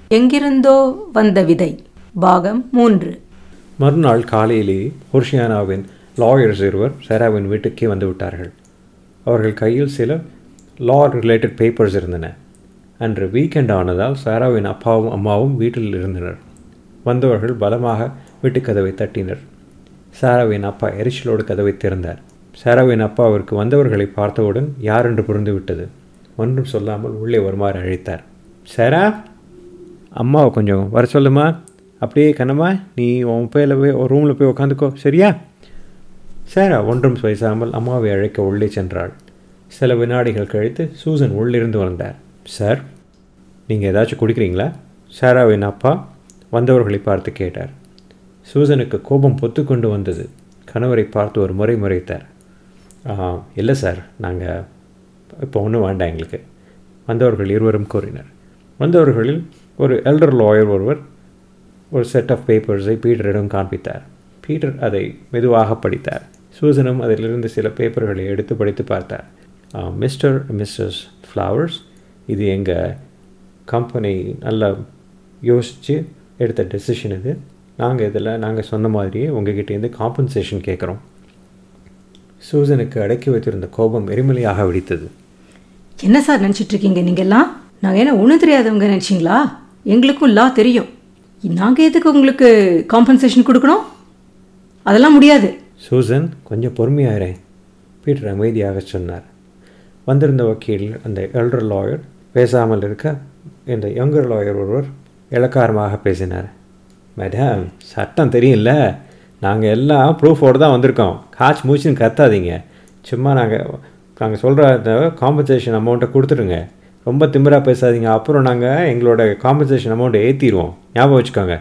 எங்கிருந்தோ வந்த விதை பாகம் மூன்று மறுநாள் காலையிலேயே ஹோர்ஷியானாவின் லாயர்ஸ் இருவர் சேராவின் வீட்டுக்கே வந்து விட்டார்கள் அவர்கள் கையில் சில லா ரிலேட்டட் பேப்பர்ஸ் இருந்தன அன்று வீக்கெண்ட் ஆனதால் சாராவின் அப்பாவும் அம்மாவும் வீட்டில் இருந்தனர் வந்தவர்கள் பலமாக வீட்டு கதவை தட்டினர் சாராவின் அப்பா எரிச்சலோடு கதவை திறந்தார் சாராவின் அப்பா அவருக்கு வந்தவர்களை பார்த்தவுடன் யார் என்று புரிந்து விட்டது ஒன்றும் சொல்லாமல் உள்ளே வருமாறு அழைத்தார் சாரா அம்மாவை கொஞ்சம் வர சொல்லுமா அப்படியே கண்ணம்மா நீ உன் பேரில் போய் ஒரு ரூமில் போய் உட்காந்துக்கோ சரியா சாரா ஒன்றும் பேசாமல் அம்மாவை அழைக்க உள்ளே சென்றாள் சில வினாடிகள் கழித்து சூசன் உள்ளிருந்து வந்தார் சார் நீங்கள் ஏதாச்சும் குடிக்கிறீங்களா சாராவின் அப்பா வந்தவர்களை பார்த்து கேட்டார் சூசனுக்கு கோபம் பொத்து கொண்டு வந்தது கணவரை பார்த்து ஒரு முறை முறைத்தார் இல்லை சார் நாங்கள் இப்போ ஒன்றும் வேண்டாம் எங்களுக்கு வந்தவர்கள் இருவரும் கூறினர் வந்தவர்களில் ஒரு எல்டர் லாயர் ஒருவர் ஒரு செட் ஆஃப் பேப்பர்ஸை பீட்டரிடம் காண்பித்தார் பீட்டர் அதை மெதுவாக படித்தார் சூசனும் அதிலிருந்து சில பேப்பர்களை எடுத்து படித்து பார்த்தார் மிஸ்டர் மிஸ்ஸஸ் ஃப்ளவர்ஸ் இது எங்கள் கம்பெனி நல்லா யோசித்து எடுத்த டெசிஷன் இது நாங்கள் இதில் நாங்கள் சொன்ன மாதிரியே உங்ககிட்டேருந்து காம்பன்சேஷன் கேட்குறோம் சூசனுக்கு அடக்கி வைத்திருந்த கோபம் எரிமலையாக வெடித்தது என்ன சார் நினச்சிட்டு இருக்கீங்க நீங்கெல்லாம் நாங்கள் என்ன ஒன்றும் தெரியாதவங்க நினச்சிங்களா எங்களுக்கும் லா தெரியும் நாங்கள் எதுக்கு உங்களுக்கு காம்பன்சேஷன் கொடுக்கணும் அதெல்லாம் முடியாது சூசன் கொஞ்சம் பொறுமையாகிறேன் பீட்டர் அமைதியாக சொன்னார் வந்திருந்த வக்கீல் அந்த எல்டர் லாயர் பேசாமல் இருக்க இந்த யங்கர் லாயர் ஒருவர் இலக்காரமாக பேசினார் மேடம் சட்டம் தெரியும்ல நாங்கள் எல்லாம் ப்ரூஃபோடு தான் வந்திருக்கோம் காய்ச்சி மூச்சுன்னு கத்தாதீங்க சும்மா நாங்கள் நாங்கள் சொல்கிற அந்த காம்பன்சேஷன் அமௌண்ட்டை கொடுத்துருங்க ரொம்ப திமிராக பேசாதீங்க அப்புறம் நாங்கள் எங்களோட காம்பன்சேஷன் அமௌண்ட்டை ஏற்றிடுவோம் ஞாபகம் வச்சுக்கோங்க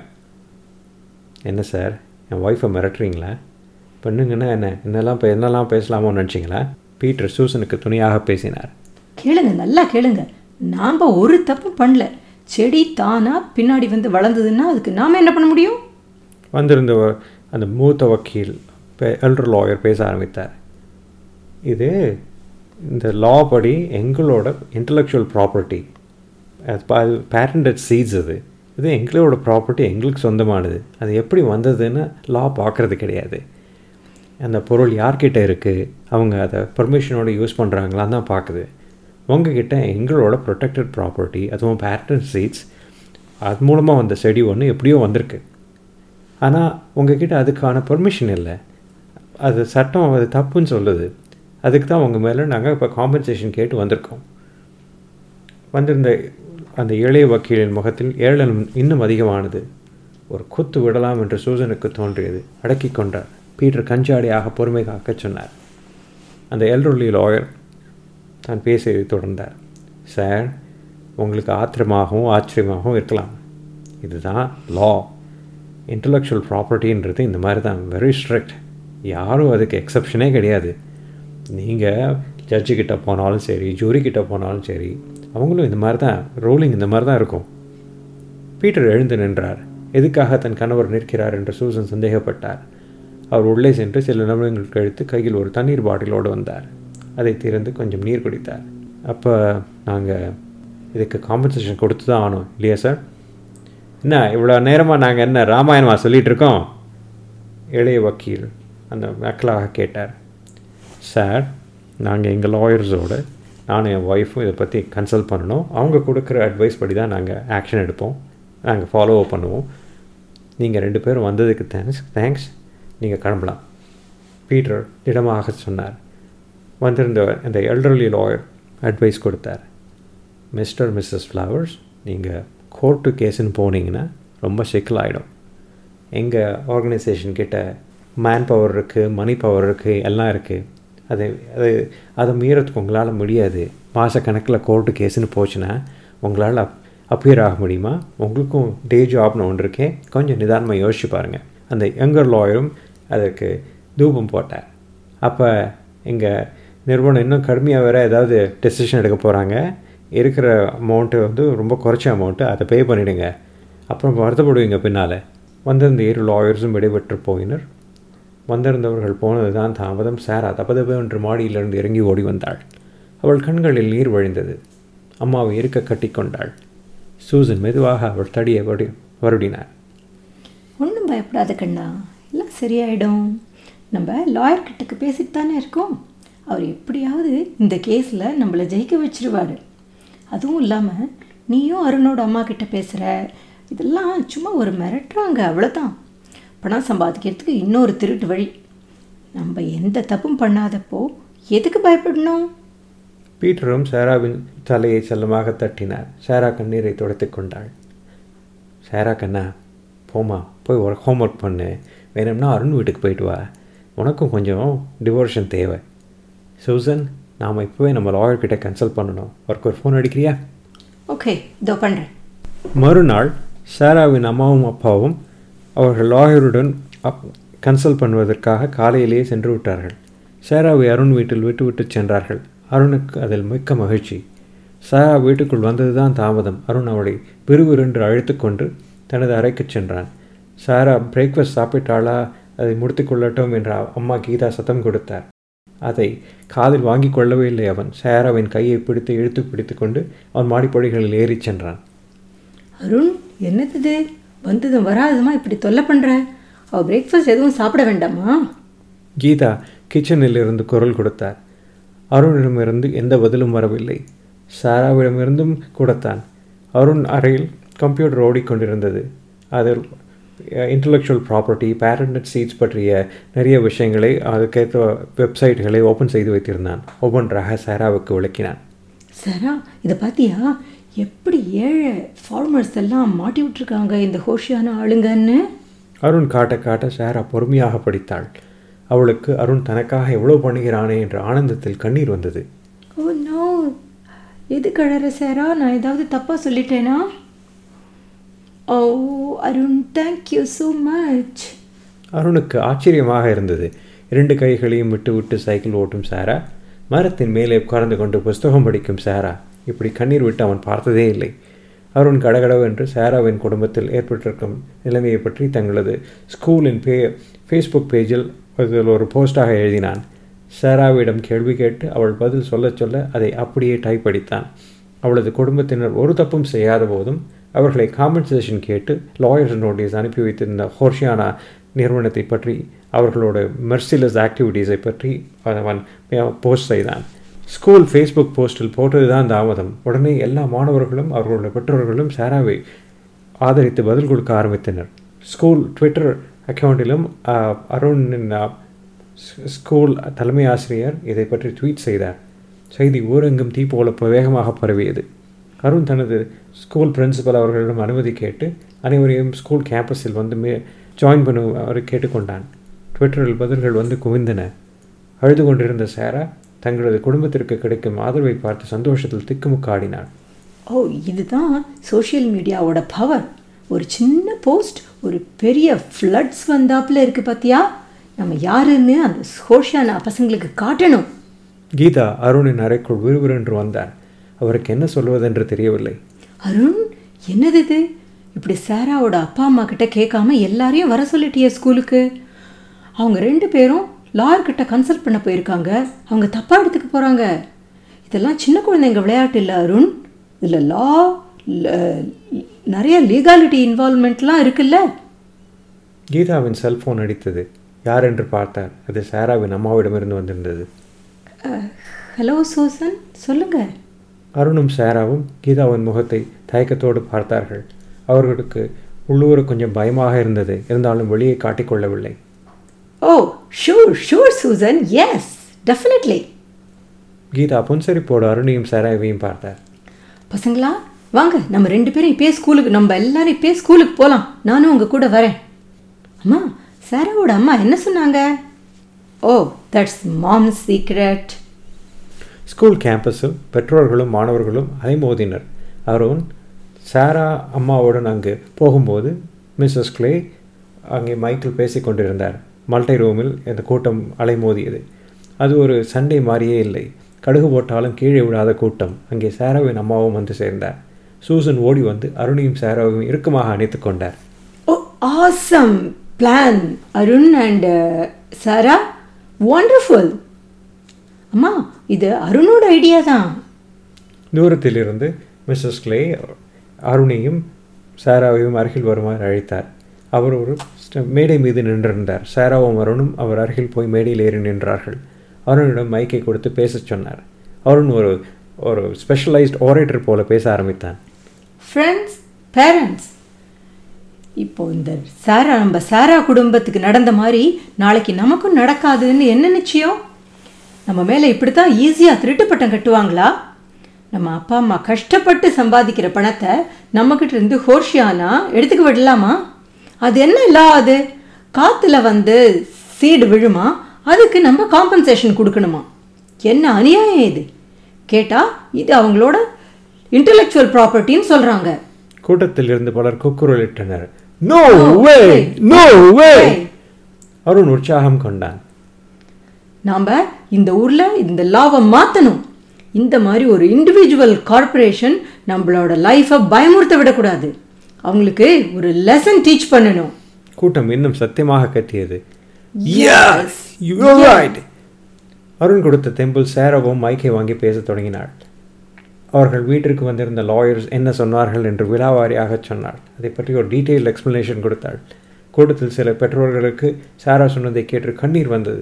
என்ன சார் என் ஒய்ஃபை மிரட்டுறீங்களா பெண்ணுங்கன்னா என்ன என்னெல்லாம் இப்போ என்னெல்லாம் பேசலாமோன்னு நினச்சிங்களா பீட்டர் சூசனுக்கு துணியாக பேசினார் கேளுங்க நல்லா கேளுங்க நாம் ஒரு தப்பும் பண்ணல செடி தானா பின்னாடி வந்து வளர்ந்ததுன்னா அதுக்கு நாம் என்ன பண்ண முடியும் வந்திருந்த அந்த மூத்த வக்கீல் எல்டர் லாயர் பேச ஆரம்பித்தார் இது இந்த லா படி எங்களோட இன்டலெக்சுவல் ப்ராப்பர்ட்டி அது பேரண்டட் சீட்ஸ் அது இது எங்களோட ப்ராப்பர்ட்டி எங்களுக்கு சொந்தமானது அது எப்படி வந்ததுன்னு லா பார்க்குறது கிடையாது அந்த பொருள் யார்கிட்ட இருக்குது அவங்க அதை பர்மிஷனோடு யூஸ் பண்ணுறாங்களான்னு தான் பார்க்குது உங்ககிட்ட எங்களோட ப்ரொடெக்டட் ப்ராப்பர்ட்டி அதுவும் பேரண்டட் சீட்ஸ் அது மூலமாக வந்த செடி ஒன்று எப்படியோ வந்திருக்கு ஆனால் உங்ககிட்ட அதுக்கான பர்மிஷன் இல்லை அது சட்டம் அது தப்புன்னு சொல்லுது அதுக்கு தான் உங்கள் மேலே நாங்கள் இப்போ காம்பன்சேஷன் கேட்டு வந்திருக்கோம் வந்திருந்த அந்த இளைய வக்கீலின் முகத்தில் ஏழனம் இன்னும் அதிகமானது ஒரு குத்து விடலாம் என்று சூசனுக்கு தோன்றியது அடக்கி கொண்டார் பீட்டர் கஞ்சாடியாக பொறுமை காக்க சொன்னார் அந்த எல்டர்லி லாயர் தான் பேசியதை தொடர்ந்தார் சார் உங்களுக்கு ஆத்திரமாகவும் ஆச்சரியமாகவும் இருக்கலாம் இதுதான் லா இன்டலெக்சுவல் ப்ராப்பர்ட்டின்றது இந்த மாதிரி தான் வெரி ஸ்ட்ரிக்ட் யாரும் அதுக்கு எக்ஸப்ஷனே கிடையாது நீங்கள் ஜட்ஜு கிட்ட போனாலும் சரி ஜூரி கிட்ட போனாலும் சரி அவங்களும் இந்த மாதிரி தான் ரூலிங் இந்த மாதிரி தான் இருக்கும் பீட்டர் எழுந்து நின்றார் எதுக்காக தன் கணவர் நிற்கிறார் என்று சூசன் சந்தேகப்பட்டார் அவர் உள்ளே சென்று சில நிமிடங்கள் கழித்து கையில் ஒரு தண்ணீர் பாட்டிலோடு வந்தார் அதை திறந்து கொஞ்சம் நீர் குடித்தார் அப்போ நாங்கள் இதுக்கு காம்பன்சேஷன் கொடுத்து தான் ஆனோம் இல்லையா சார் என்ன இவ்வளோ நேரமாக நாங்கள் என்ன ராமாயணமாக சொல்லிகிட்டு இருக்கோம் இளைய வக்கீல் அந்த மக்களாக கேட்டார் சார் நாங்கள் எங்கள் லாயர்ஸோடு நானும் என் ஒய்ஃபும் இதை பற்றி கன்சல்ட் பண்ணணும் அவங்க கொடுக்குற அட்வைஸ் படி தான் நாங்கள் ஆக்ஷன் எடுப்போம் நாங்கள் ஃபாலோ பண்ணுவோம் நீங்கள் ரெண்டு பேரும் வந்ததுக்கு தேங்க்ஸ் தேங்க்ஸ் நீங்கள் கிளம்பலாம் பீட்டர் திடமாக சொன்னார் வந்திருந்த அந்த எல்டர்லி லாயர் அட்வைஸ் கொடுத்தார் மிஸ்டர் மிஸ்ஸஸ் ஃப்ளவர்ஸ் நீங்கள் கோர்ட்டு கேஸுன்னு போனீங்கன்னா ரொம்ப சிக்கலாயிடும் எங்கள் ஆர்கனைசேஷன் கிட்ட மேன் பவர் இருக்குது மணி பவர் இருக்குது எல்லாம் இருக்குது அதை அது அதை மீறத்துக்கு உங்களால் முடியாது மாதக்கணக்கில் கோர்ட்டு கேஸுன்னு போச்சுன்னா உங்களால் அப் அப்பியர் ஆக முடியுமா உங்களுக்கும் டே ஜாப்னு ஒன்று இருக்கே கொஞ்சம் நிதானமாக யோசிச்சு பாருங்கள் அந்த யங்கர் லாயரும் அதற்கு தூபம் போட்டார் அப்போ எங்கள் நிறுவனம் இன்னும் கடுமையாக வேறு ஏதாவது டெசிஷன் எடுக்க போகிறாங்க இருக்கிற அமௌண்ட்டு வந்து ரொம்ப குறைச்ச அமௌண்ட்டு அதை பே பண்ணிவிடுங்க அப்புறம் வருத்தப்படுவீங்க பின்னால் வந்திருந்த இரு லாயர்ஸும் விடைபெற்று போயினர் வந்திருந்தவர்கள் போனது தான் தாமதம் சாரா தபதப என்று மாடியிலிருந்து இறங்கி ஓடி வந்தாள் அவள் கண்களில் நீர் வழிந்தது அம்மாவை இருக்க கட்டி கொண்டாள் சூசன் மெதுவாக அவள் தடியை வடி வருடினார் ஒன்றும் பயப்படாத கண்ணா எல்லாம் சரியாயிடும் நம்ம லாயர் கிட்டக்கு பேசிட்டு தானே இருக்கோம் அவர் எப்படியாவது இந்த கேஸில் நம்மளை ஜெயிக்க வச்சிருவாரு அதுவும் இல்லாமல் நீயும் அருணோட அம்மா கிட்ட பேசுகிற இதெல்லாம் சும்மா ஒரு மிரட்டுறாங்க அவ்வளோதான் பணம் சம்பாதிக்கிறதுக்கு இன்னொரு திருட்டு வழி நம்ம எந்த தப்பும் பண்ணாதப்போ எதுக்கு பயப்படணும் பீட்டரும் சாராவின் தலையை செல்லமாக தட்டினார் சாரா கண்ணீரை துடைத்துக் கொண்டாள் சாரா கண்ணா போமா போய் ஒரு ஹோம்ஒர்க் பண்ணு வேணும்னா அருண் வீட்டுக்கு போயிட்டு வா உனக்கும் கொஞ்சம் டிவோர்ஷன் தேவை சூசன் நாம் இப்போவே நம்ம லாயர்கிட்ட கன்சல்ட் பண்ணணும் அவருக்கு ஒரு ஃபோன் அடிக்கிறியா ஓகே இதோ பண்ணுறேன் மறுநாள் சாராவின் அம்மாவும் அப்பாவும் அவர்கள் லாயருடன் அப் கன்சல்ட் பண்ணுவதற்காக காலையிலேயே சென்று விட்டார்கள் சாராவை அருண் வீட்டில் விட்டுவிட்டு சென்றார்கள் அருணுக்கு அதில் மிக்க மகிழ்ச்சி சாரா வீட்டுக்குள் வந்ததுதான் தாமதம் அருண் அவளை விறுவிறுன்று அழைத்து கொண்டு தனது அறைக்குச் சென்றான் சாரா பிரேக்ஃபாஸ்ட் சாப்பிட்டாளா அதை முடித்து கொள்ளட்டும் என்ற அம்மா கீதா சத்தம் கொடுத்தார் அதை காதில் வாங்கி கொள்ளவே இல்லை அவன் சாராவின் கையை பிடித்து இழுத்து பிடித்து கொண்டு அவன் மாடிப்படிகளில் ஏறிச் சென்றான் அருண் என்னது இது வந்ததும் வராததுமா இப்படி தொல்லை பண்ணுற அவள் பிரேக்ஃபாஸ்ட் எதுவும் சாப்பிட வேண்டாமா கீதா கிச்சனில் இருந்து குரல் கொடுத்தார் அருணிடமிருந்து எந்த பதிலும் வரவில்லை சாராவிடமிருந்தும் கூடத்தான் அருண் அறையில் கம்ப்யூட்டர் ஓடிக்கொண்டிருந்தது அதில் இன்டலெக்சுவல் ப்ராப்பர்ட்டி பேரண்டட் சீட்ஸ் பற்றிய நிறைய விஷயங்களை அதுக்கேற்ற வெப்சைட்களை ஓப்பன் செய்து வைத்திருந்தான் ஒவ்வொன்றாக சாராவுக்கு விளக்கினான் சரா இதை பார்த்தியா எப்படி ஏழை ஃபார்மர்ஸ் எல்லாம் மாட்டி விட்டுருக்காங்க இந்த ஹோஷியான ஆளுங்கன்னு அருண் காட்ட காட்ட சாரா பொறுமையாக படித்தாள் அவளுக்கு அருண் தனக்காக எவ்வளோ பண்ணுகிறானே என்ற ஆனந்தத்தில் கண்ணீர் வந்தது ஓ நோ எது கழற சாரா நான் ஏதாவது தப்பாக சொல்லிட்டேனா oh Arun thank you so much அருணுக்கு ஆச்சரியமாக இருந்தது இரண்டு கைகளையும் விட்டு விட்டு சைக்கிள் ஓட்டும் சாரா மரத்தின் மேலே உட்கார்ந்து கொண்டு புஸ்தகம் படிக்கும் சாரா இப்படி கண்ணீர் விட்டு அவன் பார்த்ததே இல்லை அருண் கடகடவென்று சாராவின் குடும்பத்தில் ஏற்பட்டிருக்கும் நிலைமையை பற்றி தங்களது ஸ்கூலின் பே ஃபேஸ்புக் பேஜில் அதில் ஒரு போஸ்டாக எழுதினான் சாராவிடம் கேள்வி கேட்டு அவள் பதில் சொல்ல சொல்ல அதை அப்படியே டைப் அடித்தான் அவளது குடும்பத்தினர் ஒரு தப்பும் செய்யாத போதும் அவர்களை காம்பன்சேஷன் கேட்டு லாயர்ஸ் நோட்டீஸ் அனுப்பி வைத்திருந்த ஹோர்ஷியானா நிறுவனத்தை பற்றி அவர்களோட மெர்சிலஸ் ஆக்டிவிட்டீஸை பற்றி அவன் போஸ்ட் செய்தான் ஸ்கூல் ஃபேஸ்புக் போஸ்டில் போட்டது தான் தாமதம் உடனே எல்லா மாணவர்களும் அவர்களுடைய பெற்றோர்களும் சாராவை ஆதரித்து பதில் கொடுக்க ஆரம்பித்தனர் ஸ்கூல் ட்விட்டர் அக்கௌண்டிலும் அருணின் ஸ்கூல் தலைமை ஆசிரியர் இதை பற்றி ட்வீட் செய்தார் செய்தி ஊரெங்கும் தீ போல வேகமாக பரவியது அருண் தனது ஸ்கூல் பிரின்சிபல் அவர்களிடம் அனுமதி கேட்டு அனைவரையும் ஸ்கூல் கேம்பஸில் வந்து மே ஜாயின் பண்ணுவாறு கேட்டுக்கொண்டான் ட்விட்டரில் பதில்கள் வந்து குவிந்தன அழுது கொண்டிருந்த சாரா தங்களது குடும்பத்திற்கு கிடைக்கும் ஆதரவை பார்த்து சந்தோஷத்தில் திக்குமுக்காடினாள் ஓ இதுதான் சோஷியல் மீடியாவோட பவர் ஒரு சின்ன போஸ்ட் ஒரு பெரிய ஃப்ளட்ஸ் வந்தாப்புல இருக்கு பார்த்தியா நம்ம யாருன்னு அந்த ஹோஷியான பசங்களுக்கு காட்டணும் கீதா அருணின் அறைக்குள் விறுவிறுன்று வந்தார் அவருக்கு என்ன சொல்வதென்று தெரியவில்லை அருண் என்னது இது இப்படி சாராவோட அப்பா அம்மா கிட்ட கேட்காம எல்லாரையும் வர சொல்லிட்டியே ஸ்கூலுக்கு அவங்க ரெண்டு பேரும் லாயர்கிட்ட கன்சல்ட் பண்ண போயிருக்காங்க அவங்க தப்பாக எடுத்துக்க போகிறாங்க இதெல்லாம் சின்ன குழந்தைங்க விளையாட்டு இல்லை அருண் இதில் லா நிறைய லீகாலிட்டி இன்வால்மெண்ட்லாம் இருக்குல்ல கீதாவின் செல்போன் அடித்தது யார் என்று பார்த்தார் அது சாராவின் அம்மாவிடமிருந்து வந்திருந்தது ஹலோ சூசன் சொல்லுங்க அருணும் சாராவும் கீதாவின் முகத்தை தயக்கத்தோடு பார்த்தார்கள் அவர்களுக்கு உள்ளூர் கொஞ்சம் பயமாக இருந்தது இருந்தாலும் வெளியே காட்டிக்கொள்ளவில்லை oh sure sure Susan yes definitely Geetha புன்சரிப்போடு அருணையும் சாராவையும் பார்த்தார் பசங்களா வாங்க நம்ம ரெண்டு பேரும் இப்பயே ஸ்கூலுக்கு நம்ம எல்லாரும் இப்பயே ஸ்கூலுக்கு போகலாம் நானும் உங்கள் கூட வரேன் அம்மா சாராவோட அம்மா என்ன சொன்னாங்க oh that's mom secret school கேம்பஸில் பெற்றோர்களும் மாணவர்களும் அலைமோதினர் அருண் சாரா அம்மாவுடன் அங்கு போகும்போது மிஸ்ஸஸ் கிளே அங்கே மைக்கில் பேசி கொண்டிருந்தார் மல்டை ரூமில் இந்த கூட்டம் அலைமோதியது அது ஒரு சண்டை மாதிரியே இல்லை கடுகு போட்டாலும் கீழே விடாத கூட்டம் அங்கே சாராவின் அம்மாவும் வந்து சேர்ந்தார் சூசன் ஓடி வந்து அருணையும் சாராவையும் இறுக்கமாக அணைத்து கொண்டார் oh awesome plan Arun and Sara wonderful அம்மா இது அருணோட ஐடியா தான் தூரத்திலிருந்து மிஸ்ஸஸ் கிளே அருணையும் சாராவையும் அருகில் வருமாறு அழைத்தார் அவர் ஒரு ஸ்ட- மேடை மீது நின்றிருந்தார் சாராவும் அருணும் அவர் அருகில் போய் மேடையில் ஏறி நின்றார்கள் அருணிடம் மைக்கை கொடுத்து பேசச் சொன்னார் அருண் ஒரு ஒரு ஸ்பெஷலைஸ்ட் ஓரேட்டர் போல பேச ஆரம்பித்தான் ஃப்ரெண்ட்ஸ் பேரண்ட்ஸ் இப்போ இந்த சாரா நம்ம சாரா குடும்பத்துக்கு நடந்த மாதிரி நாளைக்கு நமக்கும் நடக்காதுன்னு என்ன நிச்சயம் நம்ம மேலே இப்படி தான் ஈஸியாக திருட்டு பட்டம் கட்டுவாங்களா நம்ம அப்பா அம்மா கஷ்டப்பட்டு சம்பாதிக்கிற பணத்தை நம்மக்கிட்ட இருந்து ஹோர்ஷியானா எடுத்துக்க விடலாமா அது என்ன இல்லா அது காற்றுல வந்து சீடு விழுமா அதுக்கு நம்ம காம்பன்சேஷன் கொடுக்கணுமா என்ன அநியாயம் இது கேட்டால் இது அவங்களோட இன்டெலெக்சுவல் ப்ராப்பர்ட்டின்னு சொல்கிறாங்க கூட்டத்தில் இருந்து பலர் கூக்குரலிட்டனர் no way no way Arun உற்சாகம் கொண்டான் நாம் இந்த ஊரில் இந்த லாவை மாற்றணும் இந்த மாதிரி ஒரு இண்டிவிஜுவல் கார்ப்பரேஷன் நம்மளோட லைஃப்பை பயமுறுத்த விடக்கூடாது அவங்களுக்கு ஒரு லெசன் டீச் பண்ணணும் கூட்டம் இன்னும் சத்தியமாக கத்தியது Yes, You're right. அருண் கொடுத்த தெம்பிள் சேரவும் மைக்கை வாங்கி பேசத் தொடங்கினாள் அவர்கள் வீட்டிற்கு வந்திருந்த லாயர்ஸ் என்ன சொன்னார்கள் என்று விலாவாரியாக சொன்னாள் அதை பற்றி ஒரு டீட்டெயில் எக்ஸ்பிளனேஷன் கொடுத்தாள் கூட்டத்தில் சில பெற்றோர்களுக்கு சாரா சொன்னதை கேட்டு கண்ணீர் வந்தது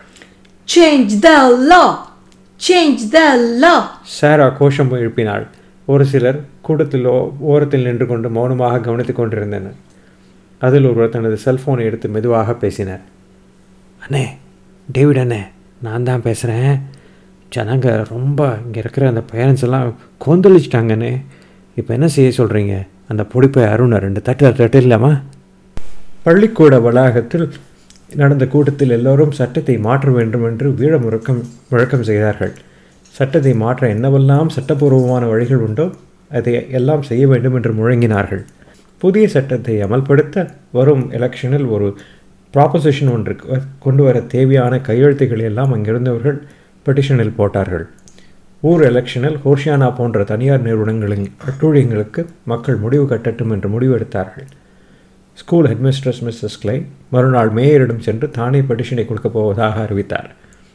change the law change the லா சாரா கோஷம் எழுப்பினாள் ஒரு சிலர் கூட்டத்தில் ஓ- ஓரத்தில் நின்று கொண்டு மௌனமாக கவனித்துக் கொண்டிருந்தனர் அதில் ஒருவர் தனது செல்போனை எடுத்து மெதுவாக பேசினார் அண்ணே டேவிட் அண்ணே நான் தான் பேசுகிறேன் ஜனங்க ரொம்ப இங்கே இருக்கிற அந்த பேரண்ட்ஸ் எல்லாம் கொந்தளிச்சிட்டாங்கண்ணே இப்போ என்ன செய்ய சொல்கிறீங்க அந்த பொடிப்பை அருணை ரெண்டு தட்டு தட்டு இல்லாமா பள்ளிக்கூட வளாகத்தில் நடந்த கூட்டத்தில் எல்லோரும் சட்டத்தை மாற்ற வேண்டும் என்று வீழ முழக்கம் முழக்கம் செய்தார்கள் சட்டத்தை மாற்ற என்னவெல்லாம் சட்டப்பூர்வமான வழிகள் உண்டோ அதை எல்லாம் செய்ய வேண்டும் என்று முழங்கினார்கள் புதிய சட்டத்தை அமல்படுத்த வரும் எலெக்ஷனில் ஒரு ப்ராப்போசிஷன் ஒன்று கொண்டு வர தேவையான கையெழுத்துக்களை எல்லாம் அங்கிருந்தவர்கள் பெட்டிஷனில் போட்டார்கள் ஊர் எலெக்ஷனில் ஹோஷியானா போன்ற தனியார் நிறுவனங்களின் அட்டூழியங்களுக்கு மக்கள் முடிவு கட்டட்டும் என்று முடிவெடுத்தார்கள் ஸ்கூல் ஹெட்மிஸ்ட்ரஸ் மிஸ்ஸஸ் கிளை மறுநாள் மேயரிடம் சென்று தானே பெட்டிஷனை கொடுக்கப் போவதாக அறிவித்தார்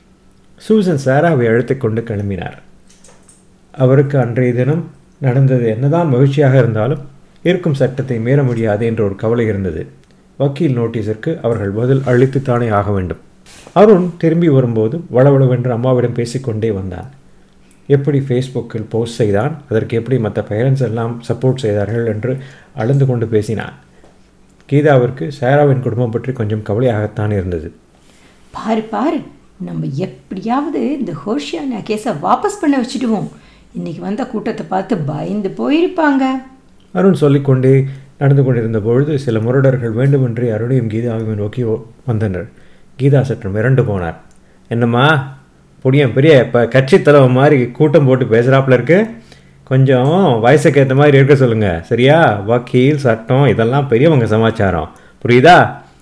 சூசன் சாராவை அழைத்துக் கொண்டு கிளம்பினார் அவருக்கு அன்றைய தினம் நடந்தது என்னதான் மகிழ்ச்சியாக இருந்தாலும் இருக்கும் சட்டத்தை மீற முடியாது என்ற ஒரு கவலை இருந்தது வக்கீல் நோட்டீஸிற்கு அவர்கள் பதில் அளித்துத்தானே ஆக வேண்டும் அருண் திரும்பி வரும்போது வளவளவென்று அம்மாவிடம் பேசிக்கொண்டே வந்தான் எப்படி ஃபேஸ்புக்கில் போஸ்ட் செய்தான் அதற்கு எப்படி மற்ற பேரண்ட்ஸ் எல்லாம் சப்போர்ட் செய்தார்கள் என்று அளந்து கொண்டு பேசினான் கீதாவிற்கு சாராவின் குடும்பம் பற்றி கொஞ்சம் கவலையாகத்தான் இருந்தது பாரு பாரு நம்ம எப்படியாவது இந்த ஹோஷியானா கேஸை வாபஸ் பண்ண வச்சுடுவோம் இன்னைக்கு வந்த கூட்டத்தை பார்த்து பயந்து போயிருப்பாங்க அருண் சொல்லிக்கொண்டே நடந்து கொண்டிருந்த பொழுது சில முரடர்கள் வேண்டுமென்றே அருணையும் கீதாவையும் நோக்கி ஓ- வந்தனர் கீதா சற்று மிரண்டு போனார் என்னம்மா புடியன் பெரிய இப்போ கட்சி தலைவன் மாதிரி கூட்டம் போட்டு பேசுகிறாப்புல இருக்கு கொஞ்சம் வயசுக்கு ஏற்ற மாதிரி இருக்க சொல்லுங்க சரியா வக்கீல் சட்டம் இதெல்லாம் பெரியவங்க சமாச்சாரம் புரியுதா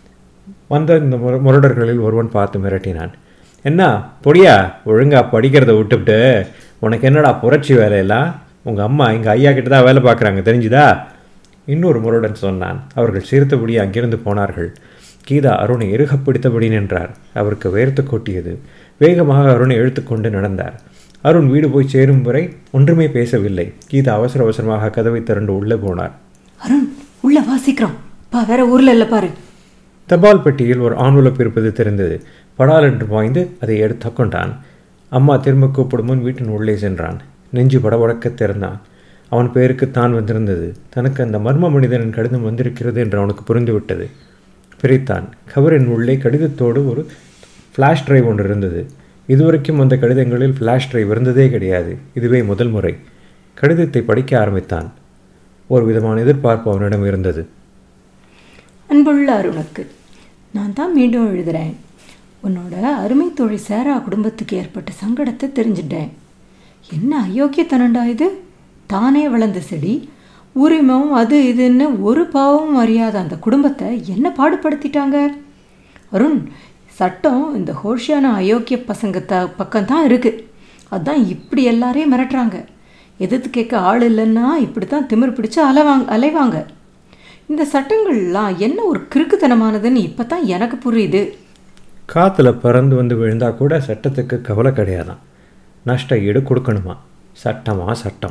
வந்த இந்த முர முரடர்களில் ஒருவன் பார்த்து மிரட்டினான் என்ன பொடியா ஒழுங்கா படிக்கிறத விட்டுவிட்டு உனக்கு என்னடா புரட்சி வேலையெல்லாம் உங்கள் அம்மா எங்கள் ஐயா கிட்ட தான் வேலை பார்க்குறாங்க தெரிஞ்சுதா இன்னொரு முரடன் சொன்னான் அவர்கள் சிரித்தபடி அங்கிருந்து போனார்கள் கீதா அருணை இறுகப் பிடித்தபடி நின்றார் அவருக்கு வேர்த்து கொட்டியது வேகமாக அருணை இழுத்துக்கொண்டு நடந்தார் அருண் வீடு போய் சேரும் வரை ஒன்றுமே பேசவில்லை கீதா அவசர அவசரமாக கதவை திறந்து உள்ளே போனார் அருண் உள்ள வாசிக்கிறோம் பா வேற ஊர்ல இல்ல பாரு தபால் பெட்டியில் ஒரு ஆன்வலப் இருப்பது தெரிந்தது படால் என்று பாய்ந்து அதை எடுத்து கொண்டான் அம்மா திரும்ப கூப்பிடும் முன் வீட்டின் உள்ளே சென்றான் நெஞ்சு படபடக்க திறந்தான் அவன் பெயருக்கு தான் வந்திருந்தது தனக்கு அந்த மர்ம மனிதனின் கடிதம் வந்திருக்கிறது என்று அவனுக்கு புரிந்துவிட்டது பிரித்தான் கவரின் உள்ளே கடிதத்தோடு ஒரு ஃப்ளாஷ் டிரைவ் ஒன்று இருந்தது இதுவரைக்கும் வந்த கடிதங்களில் ஃப்ளாஷ் டிரைவ் இருந்ததே கிடையாது இதுவே முதல் முறை கடிதத்தை படிக்க ஆரம்பித்தான் ஒரு விதமான எதிர்பார்ப்பு அவனிடம் இருந்தது அன்புள்ள அருணுக்கு நான் தான் மீண்டும் எழுதுறேன் உன்னோட அருமை தோழி சேரா குடும்பத்துக்கு ஏற்பட்ட சங்கடத்தை தெரிஞ்சுட்டேன் என்ன அயோக்கியத்தனண்டா இது தானே வளர்ந்த செடி உரிமம் அது இதுன்னு ஒரு பாவமும் அறியாத அந்த குடும்பத்தை என்ன பாடுபடுத்திட்டாங்க அருண் சட்டம் இந்த ஹோஷியான அயோக்கிய பசங்க த பக்கம்தான் இருக்குது அதான் இப்படி எல்லாரையும் மிரட்டுறாங்க எதிர்த்து கேட்க ஆள் இல்லைன்னா இப்படி தான் திமிர் பிடிச்சு அலைவாங்க அலைவாங்க இந்த சட்டங்கள்லாம் என்ன ஒரு கிறுக்குத்தனமானதுன்னு இப்போ தான் எனக்கு புரியுது காற்றுல பறந்து வந்து விழுந்தா கூட சட்டத்துக்கு கவலை கிடையாதான் நஷ்ட ஈடு கொடுக்கணுமா சட்டமா சட்டம்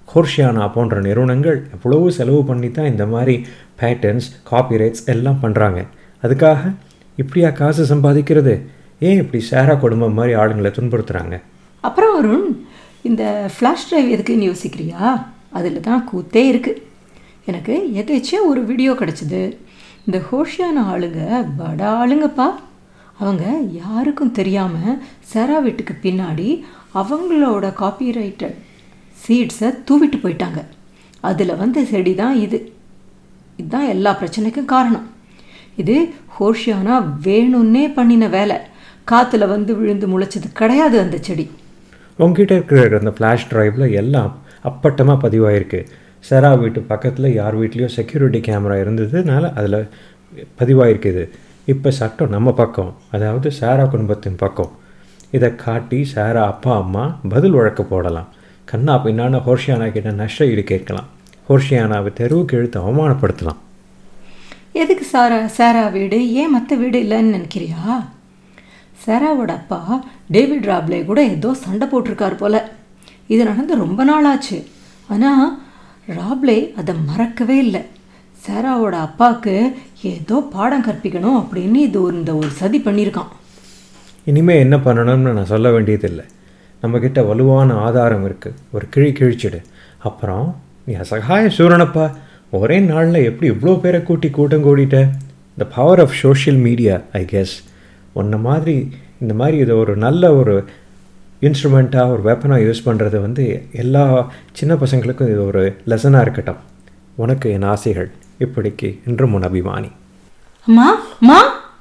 ஹோர்ஷியானா போன்ற நிறுவனங்கள் எவ்வளவோ செலவு பண்ணி தான் இந்த மாதிரி பேட்டர்ன்ஸ் காப்பிரைட்ஸ் எல்லாம் பண்ணுறாங்க அதுக்காக இப்படியா காசு சம்பாதிக்கிறது ஏன் இப்படி சேரா குடும்பம் மாதிரி ஆளுங்களை துன்புறுத்துறாங்க அப்புறம் அருண் இந்த ஃப்ளாஷ் டிரைவ் எதுக்குன்னு யோசிக்கிறியா அதில் தான் கூத்தே இருக்குது எனக்கு எதாச்சும் ஒரு வீடியோ கிடச்சிது இந்த ஹோஷியான ஆளுங்க பட ஆளுங்கப்பா அவங்க யாருக்கும் தெரியாமல் செரா வீட்டுக்கு பின்னாடி அவங்களோட காப்பிரைட்டட் சீட்ஸை தூவிட்டு போயிட்டாங்க அதில் வந்த செடி தான் இது இதுதான் எல்லா பிரச்சனைக்கும் காரணம் இது ஹோஷியானா வேணும்னே பண்ணின வேலை காற்றுல வந்து விழுந்து முளைச்சது கிடையாது அந்த செடி உங்ககிட்ட இருக்கிற அந்த ஃப்ளாஷ் டிரைவில் எல்லாம் அப்பட்டமாக பதிவாயிருக்கு செரா வீட்டு பக்கத்தில் யார் வீட்லேயோ செக்யூரிட்டி கேமரா இருந்ததுனால அதில் பதிவாயிருக்குது இப்போ சட்டம் நம்ம பக்கம் அதாவது சாரா குடும்பத்தின் பக்கம் இதை காட்டி சாரா அப்பா அம்மா பதில் வழக்கு போடலாம் கண்ணா பின்னான ஹோர்ஷியானா கிட்ட நஷ்ட ஈடு கேட்கலாம் ஹோர்ஷியானாவை தெருவுக்கு இழுத்து அவமானப்படுத்தலாம் எதுக்கு சாரா சாரா வீடு ஏன் மற்ற வீடு இல்லைன்னு நினைக்கிறியா சாராவோட அப்பா டேவிட் ராப்லே கூட ஏதோ சண்டை போட்டிருக்காரு போல இது நடந்து ரொம்ப நாள் ஆச்சு ஆனால் ராப்லே அதை மறக்கவே இல்லை சாராவோட அப்பாவுக்கு ஏதோ பாடம் கற்பிக்கணும் அப்படின்னு இது ஒரு இந்த ஒரு சதி பண்ணியிருக்கான் இனிமேல் என்ன பண்ணணும்னு நான் சொல்ல வேண்டியதில்லை நம்மக்கிட்ட வலுவான ஆதாரம் இருக்குது ஒரு கிழி கிழிச்சிடு அப்புறம் நீ அசகாய சூரனப்பா ஒரே நாளில் எப்படி இவ்வளோ பேரை கூட்டி கூட்டம் கூடிட்ட the power of social media I guess உன்ன மாதிரி இந்த மாதிரி இதை ஒரு நல்ல ஒரு இன்ஸ்ட்ருமெண்ட்டாக ஒரு வெப்பனாக யூஸ் பண்ணுறது வந்து எல்லா சின்ன பசங்களுக்கும் இது ஒரு லெசனாக இருக்கட்டும் உனக்கு என் ஆசைகள் இப்படிக்கு இன்றும் உன் அபிமானி அம்மா அம்மா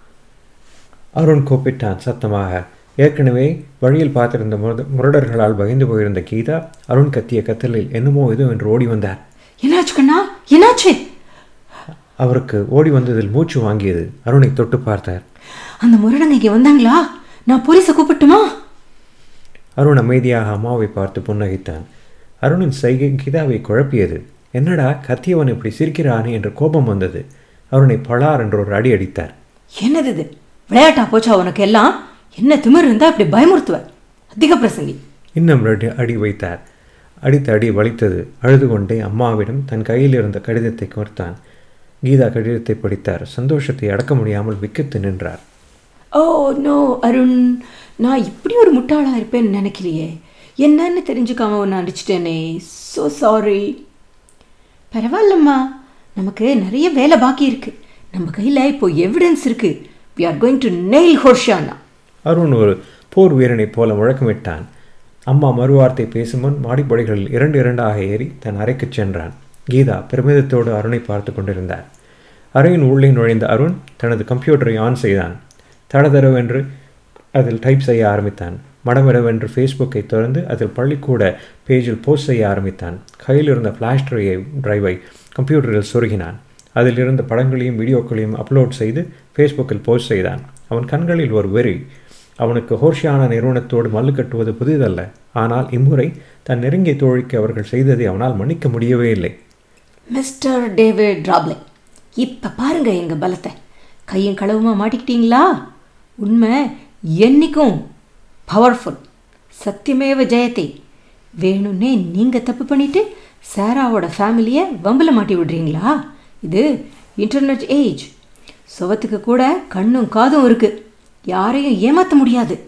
அருண் கூப்பிட்டான் சத்தமாக ஏற்கனவே வழியில் பார்த்திருந்த முரட முரடர்களால் பயந்து போயிருந்த கீதா அருண் கத்திய கத்தலில் என்னமோ ஏதோ என்று ஓடி வந்தார் என்னாச்சு கண்ணா என்னாச்சு அவருக்கு ஓடி வந்ததில் மூச்சு வாங்கியது அருணை தொட்டு பார்த்தார் அந்த முரடங்க இங்கே வந்தாங்களா நான் போலீஸை கூப்பிட்டுமா அருண் அமைதியாக அம்மாவை பார்த்து புன்னகைத்தான் அருணின் சைகை கீதாவை குழப்பியது என்னடா கத்தியவன் இப்படி சிரிக்கிறானே என்று கோபம் வந்தது அருணை பளார் என்று ஒரு அடி அடித்தார் என்னது இது விளையாட்டா போச்சா உனக்கு எல்லாம் என்ன திமிர் இருந்தா இப்படி பயமுறுத்துவ அதிக பிரசங்கி இன்னும் ரெண்டு அடி வைத்தார் அடித்த அடி வலித்தது அழுது கொண்டே அம்மாவிடம் தன் கையில் இருந்த கடிதத்தை கொடுத்தான் கீதா கடிதத்தை படித்தார் சந்தோஷத்தை அடக்க முடியாமல் விக்கித்து நின்றார் ஓ நோ அருண் நான் இப்படி ஒரு முட்டாளா இருப்பேன்னு நினைக்கலையே என்னன்னு தெரிஞ்சுக்காம ஒன்று அடிச்சிட்டேனே ஸோ சாரி பரவாயில்லம்மா நமக்கு நிறைய வேலை பாக்கி இருக்கு நம்ம கையில் இப்போ எவிடன்ஸ் இருக்கு we are going to nail Hoshana Arun ஒரு போர் வீரனைப் போல முழக்கமிட்டான் அம்மா மறுவார்த்தை பேசும் முன் மாடிப்படிகளில் இரண்டு இரண்டாக ஏறி தன் அறைக்குச் சென்றான் கீதா பெருமிதத்தோடு அருணை பார்த்து கொண்டிருந்தார் அறையின் உள்ளே நுழைந்த அருண் தனது கம்ப்யூட்டரை ஆன் செய்தான் தடதடவென்று அதில் டைப் செய்ய ஆரம்பித்தான் மடமடவென்று ஃபேஸ்புக்கை திறந்து அதில் பள்ளிக்கூட பேஜில் போஸ்ட் செய்ய ஆரம்பித்தான் கையில் இருந்த ஃப்ளாஷ் ட்ரைவை டிரைவை கம்ப்யூட்டரில் சொருகினான் அதில் இருந்த படங்களையும் வீடியோக்களையும் அப்லோட் செய்து ஃபேஸ்புக்கில் போஸ்ட் செய்தான் அவன் கண்களில் ஒரு வெறி அவனுக்கு ஹோர்ஷியான நிறுவனத்தோடு மல்லு கட்டுவது புதிதல்ல ஆனால் இம்முறை தன் நெருங்கிய தோழிக்கு அவர்கள் செய்ததை அவனால் மன்னிக்க முடியவே இல்லை மிஸ்டர் டேவிட் ராப்லே இப்போ பாருங்க எங்கள் பலத்தை கையும் களவுமா மாட்டிக்கிட்டீங்களா உண்மை என்னைக்கும் பவர்ஃபுல் சத்தியமேவ ஜெயத்தை வேணும்னே நீங்கள் தப்பு பண்ணிட்டு சாராவோட ஃபேமிலியை வம்பில் மாட்டி விடுறீங்களா இது இன்டர்நெட் ஏஜ் சுவத்துக்கு கூட கண்ணும் காதும் இருக்கு யாரையும் ஏமாற்ற முடியாது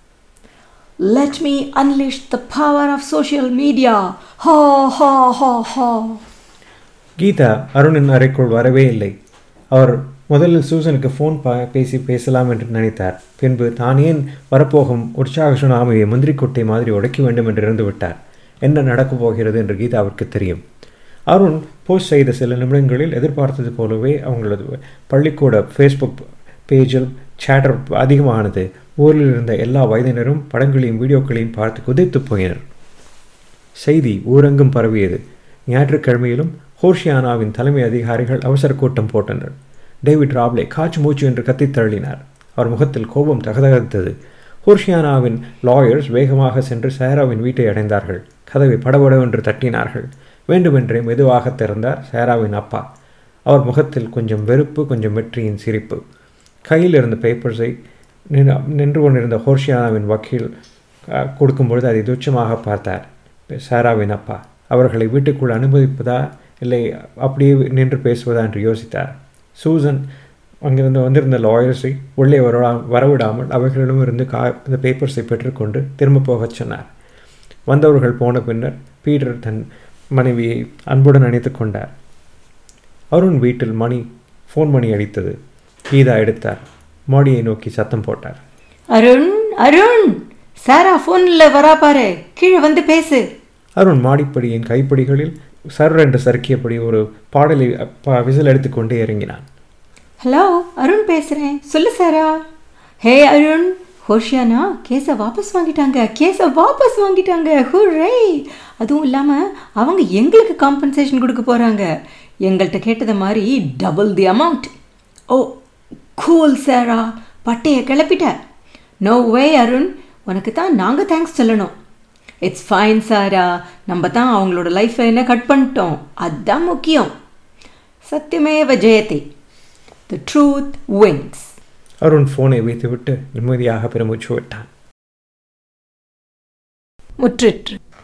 let me unleash the power of social media ha ha ha ஹா கீதா அருணின் அறைக்குள் வரவே இல்லை அவர் முதலில் சூசனுக்கு ஃபோன் பா பேசி பேசலாம் என்று நினைத்தார் பின்பு தான் ஏன் வரப்போகும் உற்சாக சுனாமியை முந்திரிக்கொட்டை மாதிரி உடைக்க வேண்டும் என்று இருந்து விட்டார் என்ன நடக்கப் போகிறது என்று கீதாவிற்கு தெரியும் அருண் போஸ்ட் செய்த சில நிமிடங்களில் எதிர்பார்த்தது போலவே அவங்களது பள்ளிக்கூட ஃபேஸ்புக் பேஜில் சேட்டர் அதிகமானது ஊரில் இருந்த எல்லா வயதினரும் படங்களையும் வீடியோக்களையும் பார்த்து குதித்து போயினர் செய்தி ஊரெங்கும் பரவியது ஞாயிற்றுக்கிழமையிலும் ஹோர்ஷியானாவின் தலைமை அதிகாரிகள் அவசர கூட்டம் போட்டனர் டேவிட் ராப்லே காச்சு மூச்சு என்று கத்தித் தள்ளினார் அவர் முகத்தில் கோபம் தகதகத்தது ஹோர்ஷியானாவின் லாயர்ஸ் வேகமாக சென்று சேராவின் வீட்டை அடைந்தார்கள் கதவை படபடவென்று தட்டினார்கள் வேண்டுமென்றே மெதுவாக திறந்தார் சேராவின் அப்பா அவர் முகத்தில் கொஞ்சம் வெறுப்பு கொஞ்சம் வெற்றியின் சிரிப்பு கையில் இருந்த பேப்பர்ஸை நின்று கொண்டிருந்த ஹோர்ஷியானாவின் வக்கீல் கொடுக்கும்பொழுது அதை துச்சமாக பார்த்தார் சாராவின் அப்பா அவர்களை வீட்டுக்குள் அனுமதிப்பதா இல்லை அப்படியே நின்று பேசுவதா என்று யோசித்தார் சூசன் அங்கிருந்து வந்திருந்த லாயர்ஸை உள்ளே வரா வரவிடாமல் அவர்களிடமிருந்து கா இந்த பேப்பர்ஸை பெற்றுக்கொண்டு திரும்ப போகச் சொன்னார் வந்தவர்கள் போன பின்னர் பீட்டர் தன் மனைவியை அன்புடன் அணைத்து கொண்டார் அருண் வீட்டில் மணி ஃபோன் மணி அடித்தது கீதா எடுத்தார் மாடியை நோக்கி சத்தம் போட்டார் அருண் அருண் சாரா ஃபோனில் வரா பாரு கீழே வந்து பேசு அருண் மாடிப்படியின் கைப்படிகளில் சர் என்று சறுக்கியபடி ஒரு பாடலை ப- விசில் எடுத்துக்கொண்டே இறங்கினான் ஹலோ அருண் பேசுகிறேன் சொல்லு சாரா ஹே அருண் ஹோஷியானா கேஸை வாபஸ் வாங்கிட்டாங்க கேஸை வாபஸ் வாங்கிட்டாங்க ஹூரே அதுவும் இல்லாமல் அவங்க எங்களுக்கு காம்பன்சேஷன் கொடுக்க போகிறாங்க எங்கள்கிட்ட கேட்டதை மாதிரி double the amount oh cool Sara பட்டையை கிளப்பிட்ட நோ வே அருண் உனக்கு தான் நாங்கள் தேங்க்ஸ் சொல்லணும் இட்ஸ் ஃபைன் சாரா நம்ம தான் அவங்களோட லைஃப்பை என்ன கட் பண்ணிட்டோம் அதுதான் முக்கியம் Satyameva Jayate the truth wins Arun ஃபோனை வைத்துவிட்டு நிம்மதியாக பெருமூச்சு விட்டான் முற்றிற்று